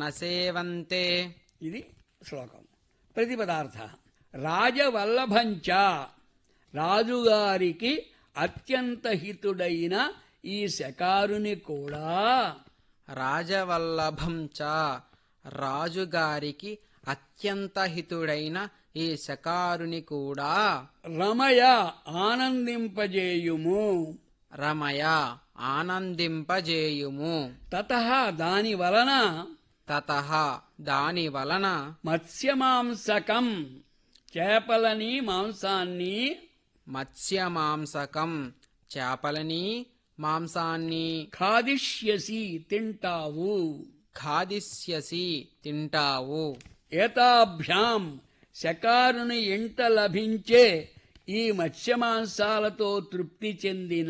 నసేవంతే ఇది శ్లోకం ప్రతిపదార్థ రాజవల్లభంచ రాజుగారికి అత్యంత హితుడైన ఈ శకారుని కూడా రాజవల్లభం చ రాజుగారికి అత్యంత హితుడైన ఈ శకారుని కూడా రమయ ఆనందింపజేయుము రమయ ఆనందింపజేయుము తత దాని వలన తత దాని వలన మత్స్యమాంసకం చేపలని మాంసాన్ని మత్స్యమాంసకం చేపలని మాంసాన్ని ఖాదిష్యసి తింటావు ఖాదిస్యసి తింటావు ఏతాభ్యాం శకారుని ఇంట లభించే ఈ మత్స్యమాంసాలతో తృప్తి చెందిన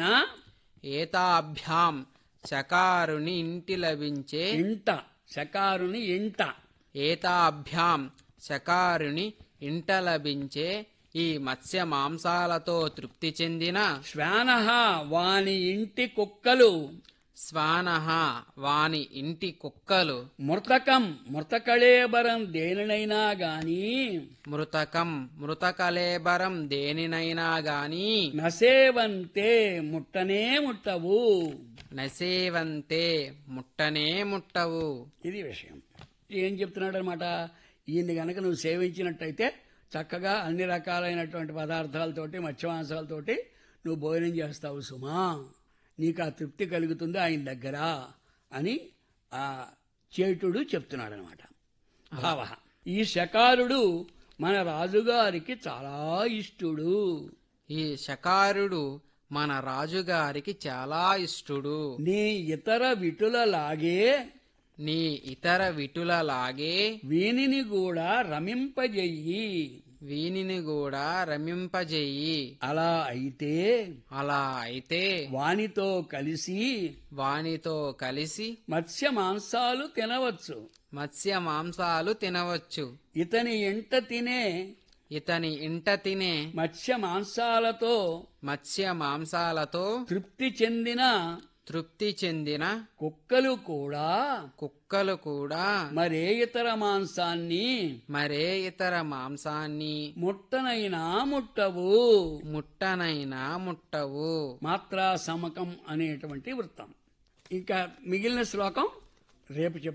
ఏతాభ్యాం శకారుని ఇంటి లభించే ఇంట శకారుని ఇంట ఏతాభ్యాం శకారుని ఇంట లభించే ఈ మత్స్య మాంసాలతో తృప్తి చెందిన శ్వాన వాని ఇంటి కుక్కలు శ్వానః వాని ఇంటి కుక్కలు మృతకం మృతకళేబరం దేనినైనా గాని మృతకం మృతకలేబరం దేనినైనా గాని నసేవంతే ముట్టనే ముట్టవు నసేవంతే ముట్టనే ముట్టవు ఇది విషయం ఏం చెప్తున్నాడు అనమాట ఈయన్ని గనక నువ్వు సేవించినట్టయితే చక్కగా అన్ని రకాలైనటువంటి పదార్థాలతోటి మత్స్యమాంసాలతోటి నువ్వు భోజనం చేస్తావు సుమా నీకు ఆ తృప్తి కలుగుతుంది ఆయన దగ్గర అని ఆ చేటుడు చెప్తున్నాడు అనమాట భావ ఈ శకారుడు మన రాజుగారికి చాలా ఇష్టుడు ఈ శకారుడు మన రాజుగారికి చాలా ఇష్టుడు నీ ఇతర విటులలాగే నీ ఇతర విటులలాగే వీనిని కూడా రమింపజెయ్యి వీనిని కూడా రమింపజేయి అలా అయితే అలా అయితే వానితో కలిసి వానితో కలిసి మత్స్య మాంసాలు తినవచ్చు మత్స్య మాంసాలు తినవచ్చు ఇతని ఎంట తినే ఇతని ఇంట తినే మత్స్య మాంసాలతో మత్స్య మాంసాలతో తృప్తి చెందిన తృప్తి చెందిన కుక్కలు కూడా కుక్కలు కూడా మరే ఇతర మాంసాన్ని మరే ఇతర మాంసాన్ని ముట్టనైనా ముట్టవు ముట్టనైనా ముట్టవు మాత్రా సమకం అనేటువంటి వృత్తం ఇంకా మిగిలిన శ్లోకం రేపు చెప్తాను